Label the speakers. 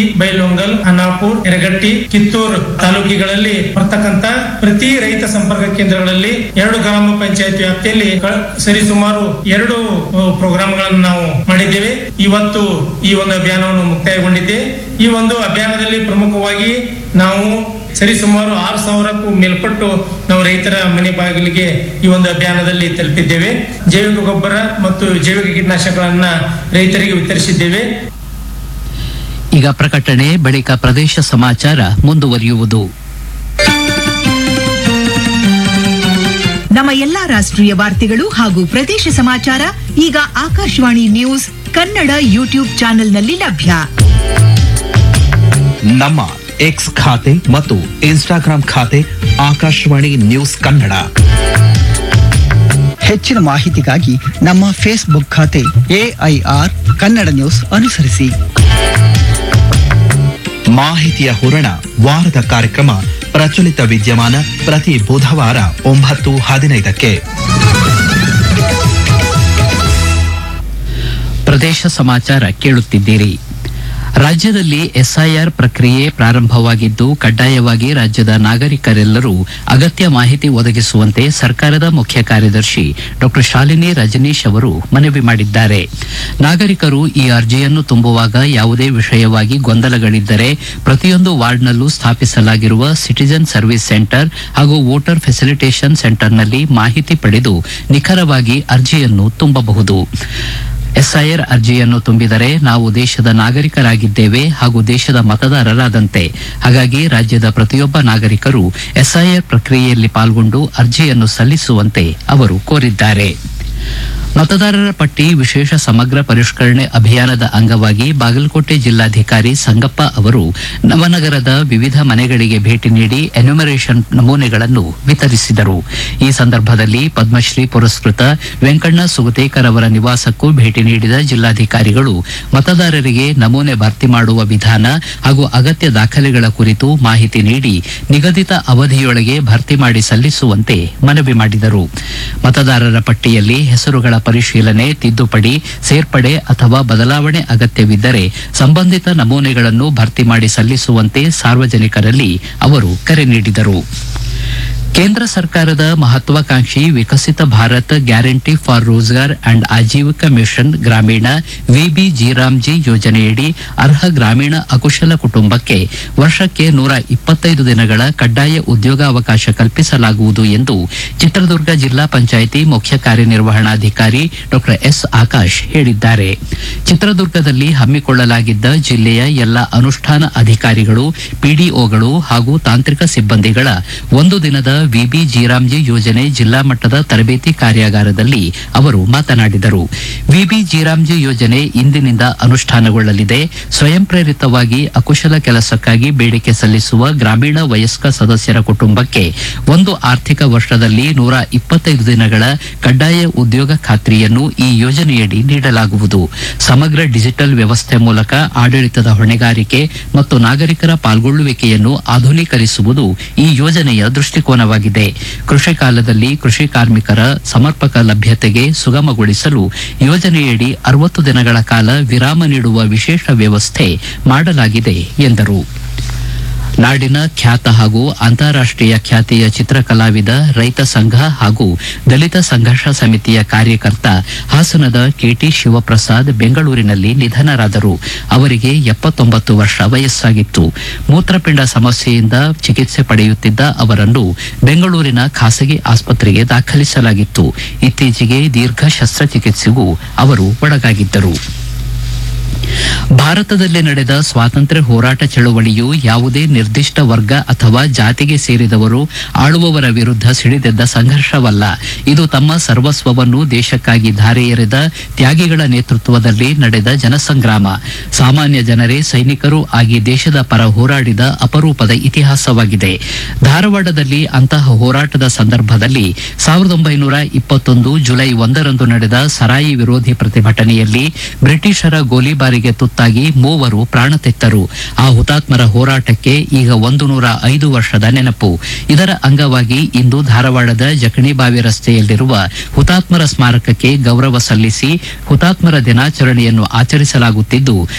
Speaker 1: ಬೈಲೊಂಗಲ್ ಅನ್ನಾಪುರ್ ಯರಗಟ್ಟಿ ಕಿತ್ತೂರು ತಾಲೂಕಿಗಳಲ್ಲಿ ಬರ್ತಕ್ಕಂತ ಪ್ರತಿ ರೈತ ಸಂಪರ್ಕ ಕೇಂದ್ರಗಳಲ್ಲಿ ಎರಡು ಗ್ರಾಮ ಪಂಚಾಯತ್ ವ್ಯಾಪ್ತಿಯಲ್ಲಿ ಕ- ಸರಿಸುಮಾರು ಎರಡು ಪ್ರೋಗ್ರಾಂಗಳನ್ನು ನಾವು ಮಾಡಿದ್ದೇವೆ ಇವತ್ತು ಈ ಒಂದು ಅಭಿಯಾನವನ್ನು ಮುಕ್ತಾಯಗೊಂಡಿದೆ ಈ ಒಂದು ಅಭಿಯಾನದಲ್ಲಿ ಪ್ರಮುಖವಾಗಿ ನಾವು ಸರಿಸುಮಾರು ಆರು ಸಾವಿರಕ್ಕೂ ಮೇಲ್ಪಟ್ಟು ನಾವು ರೈತರ ಮನೆ ಬಾಗಿಲಿಗೆ ಈ ಒಂದು ಅಭಿಯಾನದಲ್ಲಿ ತಲುಪಿದ್ದೇವೆ ಜೈವಿಕ ಗೊಬ್ಬರ ಮತ್ತು ಜೈವಿಕ ಕೀಟನಾಶಕಗಳನ್ನ ರೈತರಿಗೆ ವಿತರಿಸಿದ್ದೇವೆ
Speaker 2: ಈಗ ಪ್ರಕಟಣೆ ಬಳಿಕ ಪ್ರದೇಶ ಸಮಾಚಾರ ಮುಂದುವರಿಯುವುದು
Speaker 3: ನಮ್ಮ ಎಲ್ಲಾ ರಾಷ್ಟ್ರೀಯ ವಾರ್ತೆಗಳು ಹಾಗೂ ಪ್ರದೇಶ ಸಮಾಚಾರ ಈಗ ಆಕಾಶವಾಣಿ ನ್ಯೂಸ್ ಕನ್ನಡ ಯೂಟ್ಯೂಬ್ ಚಾನೆಲ್ನಲ್ಲಿ ಲಭ್ಯ
Speaker 4: ನಮ್ಮ ಎಕ್ಸ್ ಖಾತೆ ಮತ್ತು ಇನ್ಸ್ಟಾಗ್ರಾಂ ಖಾತೆ ಆಕಾಶವಾಣಿ ನ್ಯೂಸ್ ಕನ್ನಡ
Speaker 5: ಹೆಚ್ಚಿನ ಮಾಹಿತಿಗಾಗಿ ನಮ್ಮ ಫೇಸ್ಬುಕ್ ಖಾತೆ ಎಐಆರ್ ಕನ್ನಡ ನ್ಯೂಸ್ ಅನುಸರಿಸಿ
Speaker 4: ಮಾಹಿತಿಯ ಹೂರಣ ವಾರದ ಕಾರ್ಯಕ್ರಮ ಪ್ರಚಲಿತ ವಿದ್ಯಮಾನ ಪ್ರತಿ ಬುಧವಾರ ಒಂಬತ್ತು ಹದಿನೈದಕ್ಕೆ
Speaker 2: ಪ್ರದೇಶ ಸಮಾಚಾರ ಕೇಳುತ್ತಿದ್ದೀರಿ ರಾಜ್ಯದಲ್ಲಿ ಎಸ್ಐಆರ್ ಪ್ರಕ್ರಿಯೆ ಪ್ರಾರಂಭವಾಗಿದ್ದು ಕಡ್ಡಾಯವಾಗಿ ರಾಜ್ಯದ ನಾಗರಿಕರೆಲ್ಲರೂ ಅಗತ್ಯ ಮಾಹಿತಿ ಒದಗಿಸುವಂತೆ ಸರ್ಕಾರದ ಮುಖ್ಯ ಕಾರ್ಯದರ್ಶಿ ಡಾ ಶಾಲಿನಿ ರಜನೀಶ್ ಅವರು ಮನವಿ ಮಾಡಿದ್ದಾರೆ ನಾಗರಿಕರು ಈ ಅರ್ಜಿಯನ್ನು ತುಂಬುವಾಗ ಯಾವುದೇ ವಿಷಯವಾಗಿ ಗೊಂದಲಗಳಿದ್ದರೆ ಪ್ರತಿಯೊಂದು ವಾರ್ಡ್ನಲ್ಲೂ ಸ್ಥಾಪಿಸಲಾಗಿರುವ ಸಿಟಿಜನ್ ಸರ್ವಿಸ್ ಸೆಂಟರ್ ಹಾಗೂ ವೋಟರ್ ಫೆಸಿಲಿಟೇಷನ್ ಸೆಂಟರ್ನಲ್ಲಿ ಮಾಹಿತಿ ಪಡೆದು ನಿಖರವಾಗಿ ಅರ್ಜಿಯನ್ನು ತುಂಬಬಹುದು ಎಸ್ಐಆರ್ ಅರ್ಜಿಯನ್ನು ತುಂಬಿದರೆ ನಾವು ದೇಶದ ನಾಗರಿಕರಾಗಿದ್ದೇವೆ ಹಾಗೂ ದೇಶದ ಮತದಾರರಾದಂತೆ ಹಾಗಾಗಿ ರಾಜ್ಯದ ಪ್ರತಿಯೊಬ್ಬ ನಾಗರಿಕರು ಎಸ್ಐಆರ್ ಪ್ರಕ್ರಿಯೆಯಲ್ಲಿ ಪಾಲ್ಗೊಂಡು ಅರ್ಜಿಯನ್ನು ಸಲ್ಲಿಸುವಂತೆ ಅವರು ಕೋರಿದ್ದಾರೆ ಮತದಾರರ ಪಟ್ಟಿ ವಿಶೇಷ ಸಮಗ್ರ ಪರಿಷ್ಕರಣೆ ಅಭಿಯಾನದ ಅಂಗವಾಗಿ ಬಾಗಲಕೋಟೆ ಜಿಲ್ಲಾಧಿಕಾರಿ ಸಂಗಪ್ಪ ಅವರು ನವನಗರದ ವಿವಿಧ ಮನೆಗಳಿಗೆ ಭೇಟಿ ನೀಡಿ ಎನ್ಯುಮರೇಷನ್ ನಮೂನೆಗಳನ್ನು ವಿತರಿಸಿದರು ಈ ಸಂದರ್ಭದಲ್ಲಿ ಪದ್ಮಶ್ರೀ ಪುರಸ್ಕೃತ ವೆಂಕಣ್ಣ ಸುಗತೇಕರ್ ಅವರ ನಿವಾಸಕ್ಕೂ ಭೇಟಿ ನೀಡಿದ ಜಿಲ್ಲಾಧಿಕಾರಿಗಳು ಮತದಾರರಿಗೆ ನಮೂನೆ ಭರ್ತಿ ಮಾಡುವ ವಿಧಾನ ಹಾಗೂ ಅಗತ್ಯ ದಾಖಲೆಗಳ ಕುರಿತು ಮಾಹಿತಿ ನೀಡಿ ನಿಗದಿತ ಅವಧಿಯೊಳಗೆ ಭರ್ತಿ ಮಾಡಿ ಸಲ್ಲಿಸುವಂತೆ ಮನವಿ ಮಾಡಿದರು ಮತದಾರರ ಪಟ್ಟಿಯಲ್ಲಿ ಹೆಸರುಗಳ ಪರಿಶೀಲನೆ ತಿದ್ದುಪಡಿ ಸೇರ್ಪಡೆ ಅಥವಾ ಬದಲಾವಣೆ ಅಗತ್ಯವಿದ್ದರೆ ಸಂಬಂಧಿತ ನಮೂನೆಗಳನ್ನು ಭರ್ತಿ ಮಾಡಿ ಸಲ್ಲಿಸುವಂತೆ ಸಾರ್ವಜನಿಕರಲ್ಲಿ ಅವರು ಕರೆ ನೀಡಿದರು ಕೇಂದ್ರ ಸರ್ಕಾರದ ಮಹತ್ವಾಕಾಂಕ್ಷಿ Viksit Bharat guarantee for Rozgar and Ajeevika mission Gramin VB G RAM G ಯೋಜನೆಯಡಿ ಅರ್ಹ ಗ್ರಾಮೀಣ ಅಕುಶಲ ಕುಟುಂಬಕ್ಕೆ ವರ್ಷಕ್ಕೆ ನೂರ ಇಪ್ಪತ್ತೈದು ದಿನಗಳ ಕಡ್ಡಾಯ ಉದ್ಯೋಗಾವಕಾಶ ಕಲ್ಪಿಸಲಾಗುವುದು ಎಂದು ಚಿತ್ರದುರ್ಗ ಜಿಲ್ಲಾ ಪಂಚಾಯಿತಿ ಮುಖ್ಯ ಕಾರ್ಯನಿರ್ವಹಣಾಧಿಕಾರಿ ಡಾ ಎಸ್ ಆಕಾಶ್ ಹೇಳಿದ್ದಾರೆ ಚಿತ್ರದುರ್ಗದಲ್ಲಿ ಹಮ್ಮಿಕೊಳ್ಳಲಾಗಿದ್ದ ಜಿಲ್ಲೆಯ ಎಲ್ಲ ಅನುಷ್ಠಾನ ಅಧಿಕಾರಿಗಳು ಪಿಡಿಒಗಳು ಹಾಗೂ ತಾಂತ್ರಿಕ ಸಿಬ್ಬಂದಿಗಳ ಒಂದು ದಿನದ ವಿಬಿ ಜಿರಾಮ್ಜಿ ಯೋಜನೆ ಜಿಲ್ಲಾ ಮಟ್ಟದ ತರಬೇತಿ ಕಾರ್ಯಾಗಾರದಲ್ಲಿ ಅವರು ಮಾತನಾಡಿದರು ವಿಬಿ ಜಿರಾಮ್ಜಿ ಯೋಜನೆ ಇಂದಿನಿಂದ ಅನುಷ್ಠಾನಗೊಳ್ಳಲಿದೆ ಸ್ವಯಂ ಪ್ರೇರಿತವಾಗಿ ಅಕುಶಲ ಕೆಲಸಕ್ಕಾಗಿ ಬೇಡಿಕೆ ಸಲ್ಲಿಸುವ ಗ್ರಾಮೀಣ ವಯಸ್ಕ ಸದಸ್ಯರ ಕುಟುಂಬಕ್ಕೆ ಒಂದು ಆರ್ಥಿಕ ವರ್ಷದಲ್ಲಿ ನೂರ ಇಪ್ಪತ್ತೈದು ದಿನಗಳ ಕಡ್ಡಾಯ ಉದ್ಯೋಗ ಖಾತ್ರಿಯನ್ನು ಈ ಯೋಜನೆಯಡಿ ನೀಡಲಾಗುವುದು ಸಮಗ್ರ ಡಿಜಿಟಲ್ ವ್ಯವಸ್ಥೆ ಮೂಲಕ ಆಡಳಿತದ ಹೊಣೆಗಾರಿಕೆ ಮತ್ತು ನಾಗರಿಕರ ಪಾಲ್ಗೊಳ್ಳುವಿಕೆಯನ್ನು ಆಧುನೀಕರಿಸುವುದು ಈ ಯೋಜನೆಯ ದೃಷ್ಟಿಕೋನವಾಗಿದೆ ಕೃಷಿ ಕಾಲದಲ್ಲಿ ಕೃಷಿ ಕಾರ್ಮಿಕರ ಸಮರ್ಪಕ ಲಭ್ಯತೆಗೆ ಸುಗಮಗೊಳಿಸಲು ಯೋಜನೆಯಡಿ ಅರವತ್ತು ದಿನಗಳ ಕಾಲ ವಿರಾಮ ನೀಡುವ ವಿಶೇಷ ವ್ಯವಸ್ಥೆ ಮಾಡಲಾಗಿದೆ ಎಂದರು ನಾಡಿನ ಖ್ಯಾತ ಹಾಗೂ ಅಂತಾರಾಷ್ಟೀಯ ಖ್ಯಾತಿಯ ಚಿತ್ರಕಲಾವಿದ ರೈತ ಸಂಘ ಹಾಗೂ ದಲಿತ ಸಂಘರ್ಷ ಸಮಿತಿಯ ಕಾರ್ಯಕರ್ತ ಹಾಸನದ ಕೆಟಿ ಶಿವಪ್ರಸಾದ್ ಬೆಂಗಳೂರಿನಲ್ಲಿ ನಿಧನರಾದರು ಅವರಿಗೆ ಎಪ್ಪತ್ತೊಂಬತ್ತು ವರ್ಷ ವಯಸ್ಸಾಗಿತ್ತು ಮೂತ್ರಪಿಂಡ ಸಮಸ್ಯೆಯಿಂದ ಚಿಕಿತ್ಸೆ ಪಡೆಯುತ್ತಿದ್ದ ಅವರನ್ನು ಬೆಂಗಳೂರಿನ ಖಾಸಗಿ ಆಸ್ಪತ್ರೆಗೆ ದಾಖಲಿಸಲಾಗಿತ್ತು ಇತ್ತೀಚೆಗೆ ದೀರ್ಘ ಶಸ್ತ್ರಚಿಕಿತ್ಸೆಗೂ ಅವರು ಒಳಗಾಗಿದ್ದರು ಭಾರತದಲ್ಲಿ ನಡೆದ ಸ್ವಾತಂತ್ರ್ಯ ಹೋರಾಟ ಚಳವಳಿಯು ಯಾವುದೇ ನಿರ್ದಿಷ್ಟ ವರ್ಗ ಅಥವಾ ಜಾತಿಗೆ ಸೇರಿದವರು ಆಳುವವರ ವಿರುದ್ಧ ಸಿಡಿದೆದ್ದ ಸಂಘರ್ಷವಲ್ಲ ಇದು ತಮ್ಮ ಸರ್ವಸ್ವವನ್ನು ದೇಶಕ್ಕಾಗಿ ಧಾರೆ ಎರೆದ ತ್ಯಾಗಿಗಳ ನೇತೃತ್ವದಲ್ಲಿ ನಡೆದ ಜನಸಂಗ್ರಾಮ ಸಾಮಾನ್ಯ ಜನರೇ ಸೈನಿಕರು ಆಗಿ ದೇಶದ ಪರ ಹೋರಾಡಿದ ಅಪರೂಪದ ಇತಿಹಾಸವಾಗಿದೆ ಧಾರವಾಡದಲ್ಲಿ ಅಂತಹ ಹೋರಾಟದ ಸಂದರ್ಭದಲ್ಲಿ ಸಾವಿರದ ಒಂಬೈನೂರ ಇಪ್ಪತ್ತೊಂದು ಜುಲೈ ಒಂದರಂದು ನಡೆದ ಸರಾಯಿ ವಿರೋಧಿ ಪ್ರತಿಭಟನೆಯಲ್ಲಿ ಬ್ರಿಟಿಷರ ಗೋಲಿಬಾರಿಗೆ ತುತ್ತಾಗಿ ಮೂವರು ಪ್ರಾಣ ತೆತ್ತರು ಆ ಹುತಾತ್ಮರ ಹೋರಾಟಕ್ಕೆ ಈಗ ಒಂದು ನೂರ ಐದು ವರ್ಷದ ನೆನಪು ಇದರ ಅಂಗವಾಗಿ ಇಂದು ಧಾರವಾಡದ ಜಕಣಿಬಾವಿ ರಸ್ತೆಯಲ್ಲಿರುವ ಹುತಾತ್ಮರ ಸ್ಮಾರಕಕ್ಕೆ ಗೌರವ ಸಲ್ಲಿಸಿ ಹುತಾತ್ಮರ ದಿನಾಚರಣೆಯನ್ನು ಆಚರಿಸಲಾಗುತ್ತಿದ್ದು